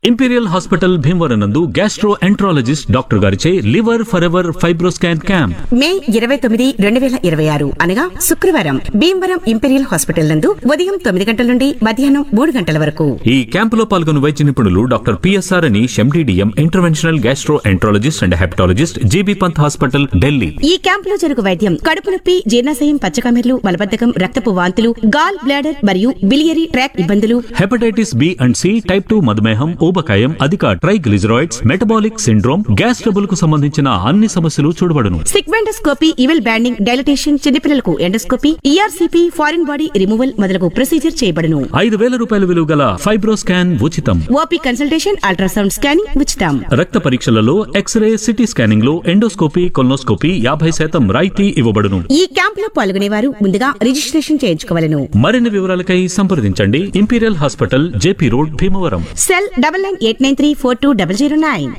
imperial hospital Bhimavaram నందు gastroenterologist doctor గారిచే liver for ever fibroscan camp May ఇరవై తొమ్మిది రెండు వేల ఇరవై ఆరు అనగా శుక్రవారం భీమవరం ఇంపెరియల్ హాస్పిటల్ నందు ఉదయం తొమ్మిది గంటల నుండి మధ్యాహ్నం మూడు గంటల వరకు ఈ క్యాంపులో పాల్గొన్న వైద్య నిపుణులు డాక్టర్ పిఎస్ఆర్ అని MD DM interventional gastroenterologist and hepatologist GB Pant hospital Delhi ఈ క్యాంపులో జరుగు వైద్యం కడుపు నొప్పి జీర్ణాశయం పచ్చకమెర్లు మలబద్ధకం రక్తపు వాంతులు గాల్ బ్లాడర్ మరియు బిలియరీ ట్రాక్ ఇబ్బందులు hepatitis B and C type two మధుమేహం ఊబకాయం అధిక triglycerides metabolic syndrome gas trouble కు సంబంధించిన అన్ని సమస్యలు చూడబడును సిగ్మెండోస్కోపీ ఇవెల్ బ్యాండింగ్ డైలటేషన్ చిన్నపిల్లలకు endoscopy ERCP foreign body removal మొదలగు ప్రొసీజర్ చేయబడును ఐదు వేల రూపాయల విలువ గల ఫైబ్రోస్కాన్ ఉచితం ఓపీ కన్సల్టేషన్ అల్ట్రాసౌండ్ స్కానింగ్ ఉచితం రక్త పరీక్షలలో ఎక్స్రే సిటీ స్కానింగ్ లో ఎండోస్కోపీ కొల్నోస్కోపీ యాభై శాతం రాయితీ ఇవ్వబడును ఈ క్యాంపులో పాల్గొనేవారు ముందుగా రిజిస్ట్రేషన్ చేయించుకోవాలను మరిన్ని వివరాలకై సంప్రదించండి imperial hospital JP road Bhimavaram cell double nine eight nine three four two double zero nine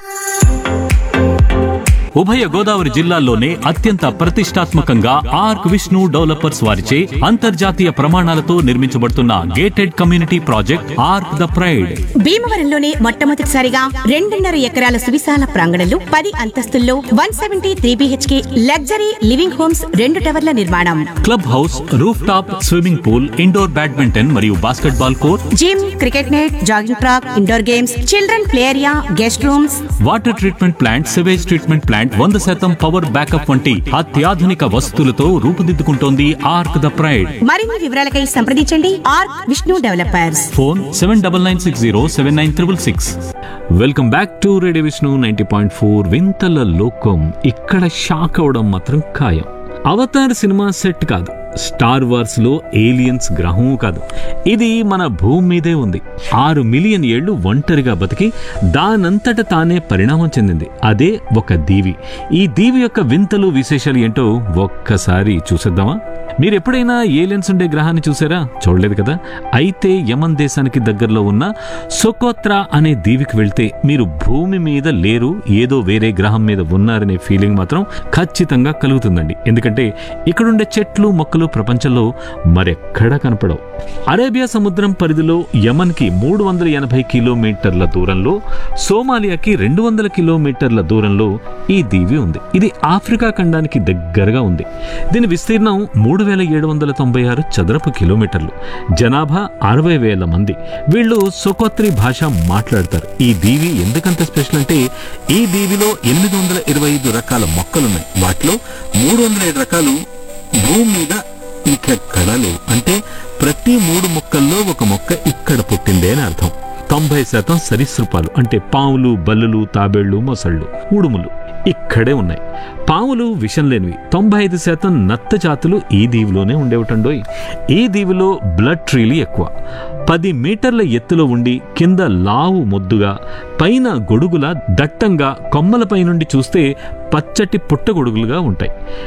ఉభయ గోదావరి జిల్లాల్లోనే అత్యంత ప్రతిష్టాత్మకంగా ఆర్క్ విష్ణు డెవలపర్స్ వారిచే అంతర్జాతీయ ప్రమాణాలతో నిర్మించబడుతున్న gated community project arc the pride భీమవరంలోనే మొట్టమొదటిసారిగా రెండున్నర ఎకరాల సువిశాల ప్రాంగణంలో పది అంతస్తుల్లో one seventy three BHK luxury living homes రెండు టవర్ల నిర్మాణం clubhouse rooftop swimming pool indoor badminton మరియు basketball court gym cricket net jogging track indoor games children play area guest rooms water treatment plant sewage treatment plant వంద శాతం power backup వంటి అత్యాధునిక వసతులతో రూపుదిద్దుకుంటోంది arc the pride మరిన్ని వివరాలకై సంప్రదించండి R Vishnu developers phone seven double nine six zero seven nine triple six welcome back to radio Vishnu ninety point four వింతల లోకం ఇక్కడ షాక్ అవడం మాత్రం ఖాయం అవతార్ సినిమా సెట్ కాదు స్టార్ వార్స్ లో ఏలియన్స్ గ్రహం కాదు ఇది మన భూమి మీదే ఉంది ఆరు మిలియన్ ఏళ్లు ఒంటరిగా బతికి దానంతట తానే పరిణామం చెందింది అదే ఒక దీవి ఈ దీవి యొక్క వింతలు విశేషాలు ఏంటో ఒక్కసారి చూసేద్దామా మీరు ఎప్పుడైనా ఏలియన్స్ ఉండే గ్రహాన్ని చూసారా చూడలేదు కదా అయితే యమన్ దేశానికి దగ్గరలో ఉన్న సొకోత్రా అనే దీవికి వెళ్తే మీరు భూమి మీద లేరు ఏదో వేరే గ్రహం మీద ఉన్నారనే ఫీలింగ్ మాత్రం ఖచ్చితంగా కలుగుతుందండి ఎందుకంటే ఇక్కడుండే చెట్లు మొక్కలు ప్రపంచంలో మరెక్కడా కనపడవు అరేబియా సముద్రం పరిధిలో యమన్కి మూడు వందల ఎనభై కిలోమీటర్ల దూరంలో సోమాలియాకి రెండు వందల కిలోమీటర్ల దూరంలో ఈ దీవి ఉంది ఇది ఆఫ్రికా ఖండానికి దగ్గరగా ఉంది దీని విస్తీర్ణం మూడు వేల ఏడు వందల తొంభై ఆరు చదరపు కిలోమీటర్లు జనాభా అరవై వేల మంది వీళ్ళు సొకోత్రి భాష మాట్లాడతారు ఈ దీవి ఎందుకంత స్పెషల్ అంటే ఈ దీవిలో ఎనిమిది వందల ఇరవై ఐదు రకాల మొక్కలున్నాయి వాటిలో మూడు వందల ఏడు రకాలు భూమి మీద ఇంకెక్కడా లేవు అంటే ప్రతి మూడు మొక్కల్లో ఒక మొక్క ఇక్కడ పుట్టిందే అని అర్థం తొంభై శాతం సరీసృపాలు అంటే పాములు బల్లులు తాబేళ్లు మొసళ్ళు ఉడుములు ఇక్కడే ఉన్నాయి పాములు విషం లేనివి తొంభై ఐదు శాతం నత్త జాతులు ఈ దీవిలోనే ఉండేవటండోయ్ ఈ దీవిలో బ్లడ్ ట్రీలు ఎక్కువ పది మీటర్ల ఎత్తులో ఉండి కింద లావు మొద్దుగా పైన గొడుగుల దట్టంగా కొమ్మలపై నుండి చూస్తే పచ్చటి పుట్టగొడుగులుగా ఉంటాయి